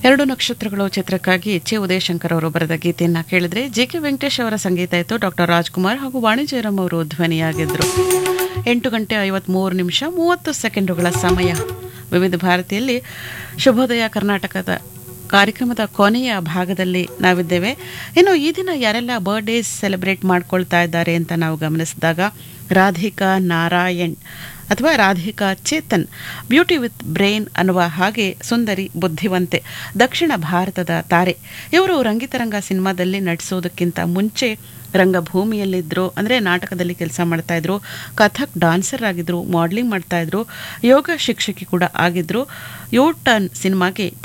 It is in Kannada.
ಎರಡು ನಕ್ಷತ್ರಗಳು ಚಿತ್ರಕ್ಕಾಗಿ ಚಿ ಉದಯಶಂಕರ್ ಅವರು ಬರೆದ ಗೀತೆಯನ್ನ ಕೇಳಿದ್ರೆ ಜೆ ಕೆ ವೆಂಕಟೇಶ್ ಅವರ ಸಂಗೀತ ಇತ್ತು ಡಾಕ್ಟರ್ ರಾಜ್ಕುಮಾರ್ ಹಾಗೂ ವಾಣಿ ಜಯರಾಮ್ ಅವರು ಧ್ವನಿಯಾಗಿದ್ದರು ಎಂಟು ಗಂಟೆ ಐವತ್ಮೂರು ನಿಮಿಷ ಮೂವತ್ತು ಸೆಕೆಂಡುಗಳ ಸಮಯ ವಿವಿಧ ಭಾರತಿಯಲ್ಲಿ ಶುಭೋದಯ ಕರ್ನಾಟಕದ ಕಾರ್ಯಕ್ರಮದ ಕೊನೆಯ ಭಾಗದಲ್ಲಿ ನಾವಿದ್ದೇವೆ ಇನ್ನು ಈ ದಿನ ಯಾರೆಲ್ಲ ಬರ್ಡೇಸ್ ಸೆಲೆಬ್ರೇಟ್ ಮಾಡ್ಕೊಳ್ತಾ ಇದ್ದಾರೆ ಅಂತ ನಾವು ಗಮನಿಸಿದಾಗ ರಾಧಿಕಾ ನಾರಾಯಣ್ ಅಥವಾ Radhika Chetan beauty with brain ಅನ್ನುವ ಹಾಗೆ ಸುಂದರಿ ಬುದ್ಧಿವಂತೆ ದಕ್ಷಿಣ ಭಾರತದ ತಾರೆ ಇವರು ರಂಗಿತರಂಗ ಸಿನಿಮಾದಲ್ಲಿ ನಟಿಸೋದಕ್ಕಿಂತ ಮುಂಚೆ ರಂಗಭೂಮಿಯಲ್ಲಿದ್ದರು ಅಂದರೆ ನಾಟಕದಲ್ಲಿ ಕೆಲಸ ಮಾಡ್ತಾ ಇದ್ರು ಕಥಕ್ ಡಾನ್ಸರ್ ಆಗಿದ್ರು ಮಾಡ್ಲಿಂಗ್ ಮಾಡ್ತಾ ಇದ್ರು ಯೋಗ ಶಿಕ್ಷಕಿ ಕೂಡ ಆಗಿದ್ರು ಯೋ ಟರ್ನ್ ಸಿನಿಮಾಗೆ